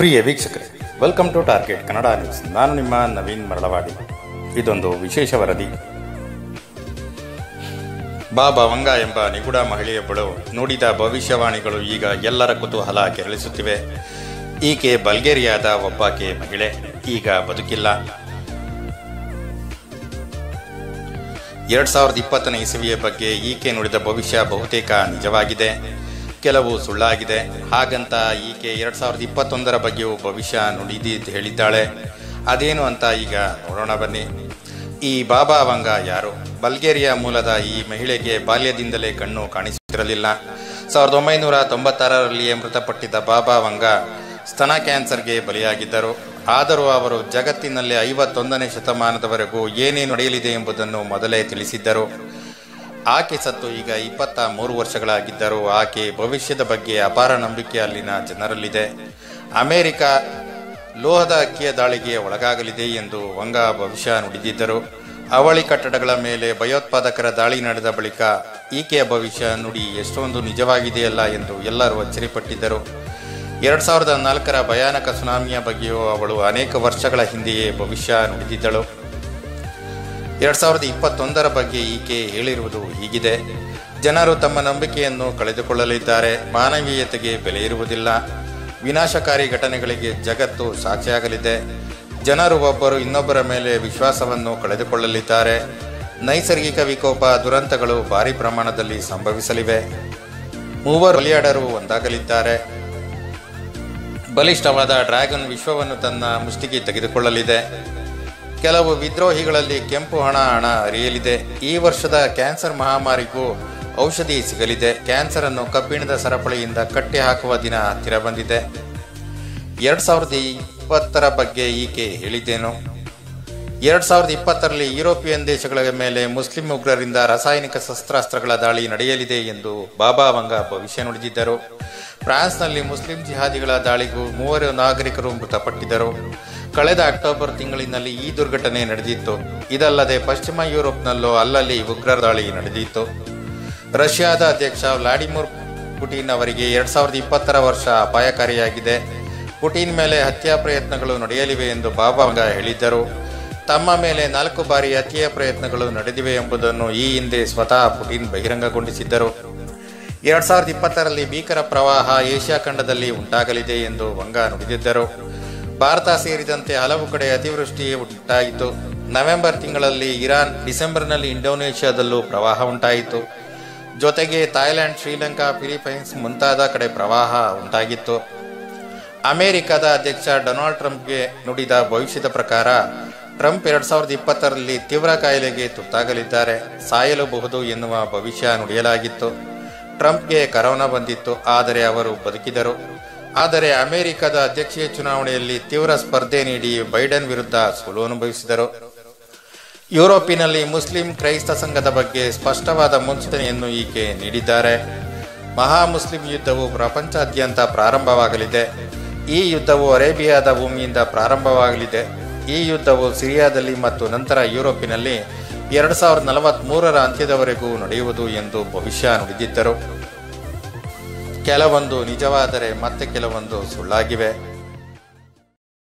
ಪ್ರಿಯ ವೀಕ್ಷಕರೇ welcome to Target Kannada news ನಾನು ನಿಮ್ಮ ನವೀನ್ ಮರಳವಾಡಿ ಇದೊಂದು ವಿಶೇಷ ವರದಿ ಬಾಬಾ ವಂಗ ಎಂಬ ನಿಗೂಢ ಮಹಿಳೆಯೊಬ್ಬಳು ನುಡಿದ ಭವಿಷ್ಯವಾಣಿಗಳು ಈಗ ಎಲ್ಲರ ಕುತೂಹಲ ಕೆರಳಿಸುತ್ತಿವೆ ಈಕೆ ಬಲ್ಗೇರಿಯಾದ ಒಬ್ಬಾಕೆ ಮಹಿಳೆ ಈಗ ಬದುಕಿಲ್ಲ ಎರಡ್ ಸಾವಿರದ ಇಪ್ಪತ್ತನೇ ಇಸವಿಯ ಬಗ್ಗೆ ಈಕೆ ನುಡಿದ ಭವಿಷ್ಯ ಬಹುತೇಕ ನಿಜವಾಗಿದೆ ಕೆಲವು ಸುಳ್ಳಾಗಿದೆ ಹಾಗಂತ ಈಕೆ ಎರಡ್ ಸಾವಿರದ ಇಪ್ಪತ್ತೊಂದರ ಬಗ್ಗೆಯೂ ಭವಿಷ್ಯ ನುಡಿದಿ ಹೇಳಿದ್ದಾಳೆ ಅದೇನು ಅಂತ ಈಗ ನೋಡೋಣ ಬನ್ನಿ ಈ ಬಾಬಾ ವಂಗ ಯಾರು ಬಲ್ಗೇರಿಯಾ ಮೂಲದ ಈ ಮಹಿಳೆಗೆ ಬಾಲ್ಯದಿಂದಲೇ ಕಣ್ಣು ಕಾಣಿಸುತ್ತಿರಲಿಲ್ಲ ಸಾವಿರದ ಒಂಬೈನೂರ ತೊಂಬತ್ತಾರರಲ್ಲಿಯೇ ಮೃತಪಟ್ಟಿದ್ದ ಬಾಬಾ ವಂಗ ಸ್ತನ ಕ್ಯಾನ್ಸರ್ಗೆ ಬಲಿಯಾಗಿದ್ದರು ಆದರೂ ಅವರು ಜಗತ್ತಿನಲ್ಲಿ ಐವತ್ತೊಂದನೇ ಶತಮಾನದವರೆಗೂ ಏನೇನು ನಡೆಯಲಿದೆ ಎಂಬುದನ್ನು ಮೊದಲೇ ತಿಳಿಸಿದ್ದರು ಆಕೆ ಸತ್ತು ಈಗ ಇಪ್ಪತ್ತ ಮೂರು ವರ್ಷಗಳಾಗಿದ್ದರೂ ಆಕೆ ಭವಿಷ್ಯದ ಬಗ್ಗೆ ಅಪಾರ ನಂಬಿಕೆ ಅಲ್ಲಿನ ಜನರಲ್ಲಿದೆ ಅಮೆರಿಕ ಲೋಹದ ಅಕ್ಕಿಯ ದಾಳಿಗೆ ಒಳಗಾಗಲಿದೆ ಎಂದು ವಂಗ ಭವಿಷ್ಯ ನುಡಿದಿದ್ದರು ಅವಳಿ ಕಟ್ಟಡಗಳ ಮೇಲೆ ಭಯೋತ್ಪಾದಕರ ದಾಳಿ ನಡೆದ ಬಳಿಕ ಈಕೆಯ ಭವಿಷ್ಯ ನುಡಿ ಎಷ್ಟೊಂದು ನಿಜವಾಗಿದೆಯಲ್ಲ ಎಂದು ಎಲ್ಲರೂ ಅಚ್ಚರಿಪಟ್ಟಿದ್ದರು ಎರಡ್ ಸಾವಿರದ ನಾಲ್ಕರ ಭಯಾನಕ ಸುನಾಮಿಯ ಬಗ್ಗೆಯೂ ಅವಳು ಅನೇಕ ವರ್ಷಗಳ ಹಿಂದೆಯೇ ಭವಿಷ್ಯ ನುಡಿದಿದ್ದಳು ಎರಡ್ ಸಾವಿರದ ಇಪ್ಪತ್ತೊಂದರ ಬಗ್ಗೆ ಈಕೆ ಹೇಳಿರುವುದು ಹೀಗಿದೆ ಜನರು ತಮ್ಮ ನಂಬಿಕೆಯನ್ನು ಕಳೆದುಕೊಳ್ಳಲಿದ್ದಾರೆ ಮಾನವೀಯತೆಗೆ ಬೆಲೆ ಇರುವುದಿಲ್ಲ ವಿನಾಶಕಾರಿ ಘಟನೆಗಳಿಗೆ ಜಗತ್ತು ಸಾಕ್ಷಿಯಾಗಲಿದೆ ಜನರು ಒಬ್ಬರು ಇನ್ನೊಬ್ಬರ ಮೇಲೆ ವಿಶ್ವಾಸವನ್ನು ಕಳೆದುಕೊಳ್ಳಲಿದ್ದಾರೆ ನೈಸರ್ಗಿಕ ವಿಕೋಪ ದುರಂತಗಳು ಭಾರಿ ಪ್ರಮಾಣದಲ್ಲಿ ಸಂಭವಿಸಲಿವೆ ಮೂವರು ಬಲಿಯಾಡರು ಒಂದಾಗಲಿದ್ದಾರೆ ಬಲಿಷ್ಠವಾದ ಡ್ರ್ಯಾಗನ್ ವಿಶ್ವವನ್ನು ತನ್ನ ಮುಷ್ಟಿಗೆ ತೆಗೆದುಕೊಳ್ಳಲಿದೆ ಕೆಲವು ವಿದ್ರೋಹಿಗಳಲ್ಲಿ ಕೆಂಪು ಹಣ ಹಣ ಹರಿಯಲಿದೆ ಈ ವರ್ಷದ ಕ್ಯಾನ್ಸರ್ ಮಹಾಮಾರಿಗೂ ಔಷಧಿ ಸಿಗಲಿದೆ ಕ್ಯಾನ್ಸರ್ ಅನ್ನು ಕಬ್ಬಿಣದ ಸರಪಳಿಯಿಂದ ಕಟ್ಟಿ ಹಾಕುವ ದಿನ ಹತ್ತಿರ ಬಂದಿದೆ ಎರಡ್ ಸಾವಿರದ ಇಪ್ಪತ್ತರ ಬಗ್ಗೆ ಈಕೆ ಹೇಳಿದ್ದೇನು ಎರಡ್ ಸಾವಿರದ ಇಪ್ಪತ್ತರಲ್ಲಿ ಯುರೋಪಿಯನ್ ದೇಶಗಳ ಮೇಲೆ ಮುಸ್ಲಿಂ ಉಗ್ರರಿಂದ ರಾಸಾಯನಿಕ ಶಸ್ತ್ರಾಸ್ತ್ರಗಳ ದಾಳಿ ನಡೆಯಲಿದೆ ಎಂದು ಬಾಬಾ ವಂಗ ಭವಿಷ್ಯ ನುಡಿದಿದ್ದರು ಫ್ರಾನ್ಸ್ನಲ್ಲಿ ಮುಸ್ಲಿಂ ಜಿಹಾದಿಗಳ ದಾಳಿಗೂ ಮೂವರು ನಾಗರಿಕರು ಮೃತಪಟ್ಟಿದ್ದರು ಕಳೆದ ಅಕ್ಟೋಬರ್ ತಿಂಗಳಿನಲ್ಲಿ ಈ ದುರ್ಘಟನೆ ನಡೆದಿತ್ತು ಇದಲ್ಲದೆ ಪಶ್ಚಿಮ ಯುರೋಪ್ನಲ್ಲೂ ಅಲ್ಲಲ್ಲಿ ಉಗ್ರರ ದಾಳಿ ನಡೆದಿತ್ತು ರಷ್ಯಾದ ಅಧ್ಯಕ್ಷ ವ್ಲಾಡಿಮಿರ್ ಪುಟಿನ್ ಅವರಿಗೆ ಎರಡ್ ಸಾವಿರದ ಇಪ್ಪತ್ತರ ವರ್ಷ ಅಪಾಯಕಾರಿಯಾಗಿದೆ ಪುಟಿನ್ ಮೇಲೆ ಹತ್ಯಾ ಪ್ರಯತ್ನಗಳು ನಡೆಯಲಿವೆ ಎಂದು ಬಾಬಾ ವಂಗ ಹೇಳಿದ್ದರು ತಮ್ಮ ಮೇಲೆ ನಾಲ್ಕು ಬಾರಿ ಹತ್ಯೆಯ ಪ್ರಯತ್ನಗಳು ನಡೆದಿವೆ ಎಂಬುದನ್ನು ಈ ಹಿಂದೆ ಸ್ವತಃ ಪುಟಿನ್ ಬಹಿರಂಗಗೊಂಡಿಸಿದ್ದರು ಎರಡ್ ಸಾವಿರದ ಇಪ್ಪತ್ತರಲ್ಲಿ ಭೀಕರ ಪ್ರವಾಹ ಏಷ್ಯಾ ಖಂಡದಲ್ಲಿ ಉಂಟಾಗಲಿದೆ ಎಂದು ವಂಗ ನುಡಿದಿದ್ದರು ಭಾರತ ಸೇರಿದಂತೆ ಹಲವು ಕಡೆ ಅತಿವೃಷ್ಟಿ ಉಂಟಾಯಿತು ನವೆಂಬರ್ ತಿಂಗಳಲ್ಲಿ ಇರಾನ್ ಡಿಸೆಂಬರ್ನಲ್ಲಿ ಇಂಡೋನೇಷ್ಯಾದಲ್ಲೂ ಪ್ರವಾಹ ಉಂಟಾಯಿತು ಜೊತೆಗೆ ಥಾಯ್ಲೆಂಡ್ ಶ್ರೀಲಂಕಾ ಫಿಲಿಪೈನ್ಸ್ ಮುಂತಾದ ಕಡೆ ಪ್ರವಾಹ ಉಂಟಾಗಿತ್ತು ಅಮೆರಿಕದ ಅಧ್ಯಕ್ಷ ಡೊನಾಲ್ಡ್ ಟ್ರಂಪ್ಗೆ ನುಡಿದ ಭವಿಷ್ಯದ ಪ್ರಕಾರ ಟ್ರಂಪ್ ಎರಡ್ ಸಾವಿರದ ಇಪ್ಪತ್ತರಲ್ಲಿ ತೀವ್ರ ಕಾಯಿಲೆಗೆ ತುತ್ತಾಗಲಿದ್ದಾರೆ ಸಾಯಲೂಬಹುದು ಎನ್ನುವ ಭವಿಷ್ಯ ನುಡಿಯಲಾಗಿತ್ತು ಟ್ರಂಪ್ಗೆ ಕರೋನಾ ಬಂದಿತ್ತು ಆದರೆ ಅವರು ಬದುಕಿದರು ಆದರೆ ಅಮೆರಿಕದ ಅಧ್ಯಕ್ಷೀಯ ಚುನಾವಣೆಯಲ್ಲಿ ತೀವ್ರ ಸ್ಪರ್ಧೆ ನೀಡಿ ಬೈಡನ್ ವಿರುದ್ಧ ಸೋಲು ಅನುಭವಿಸಿದರು ಯುರೋಪಿನಲ್ಲಿ ಮುಸ್ಲಿಂ ಕ್ರೈಸ್ತ ಸಂಘದ ಬಗ್ಗೆ ಸ್ಪಷ್ಟವಾದ ಮುನ್ಸೂಚನೆಯನ್ನು ಈಕೆ ನೀಡಿದ್ದಾರೆ ಮಹಾ ಮುಸ್ಲಿಂ ಯುದ್ಧವು ಪ್ರಪಂಚಾದ್ಯಂತ ಪ್ರಾರಂಭವಾಗಲಿದೆ ಈ ಯುದ್ಧವು ಅರೇಬಿಯಾದ ಭೂಮಿಯಿಂದ ಪ್ರಾರಂಭವಾಗಲಿದೆ ಈ ಯುದ್ಧವು ಸಿರಿಯಾದಲ್ಲಿ ಮತ್ತು ನಂತರ ಯುರೋಪಿನಲ್ಲಿ ಎರಡ್ ಸಾವಿರದ ನಲವತ್ತ್ ಮೂರರ ಅಂತ್ಯದವರೆಗೂ ನಡೆಯುವುದು ಎಂದು ಭವಿಷ್ಯ ನುಡಿದಿದ್ದರು ಕೆಲವೊಂದು ನಿಜವಾದರೆ ಮತ್ತೆ ಕೆಲವೊಂದು ಸುಳ್ಳಾಗಿವೆ